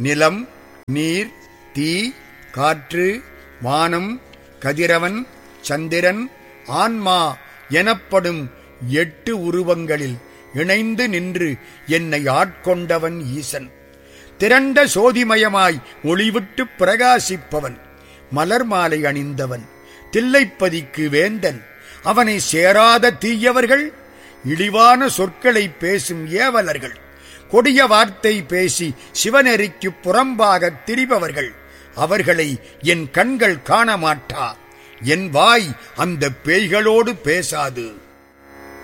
நிலம் நீர் தீ காற்று வானம் கதிரவன் சந்திரன் ஆன்மா எனப்படும் எட்டு உருவங்களில் இணைந்து நின்று என்னை ஆட்கொண்டவன் ஈசன் திரண்ட சோதிமயமாய் ஒளிவிட்டு பிரகாசிப்பவன் மலர் மாலை அணிந்தவன் தில்லைப்பதிக்கு வேந்தன் அவனை சேராத தீயவர்கள் இழிவான சொற்களை பேசும் ஏவலர்கள் கொடிய வார்த்தை பேசி சிவநெறிக்கு புறம்பாக திரிபவர்கள் அவர்களை என் கண்கள் காண மாட்டா என் வாய் அந்த பேய்களோடு பேசாது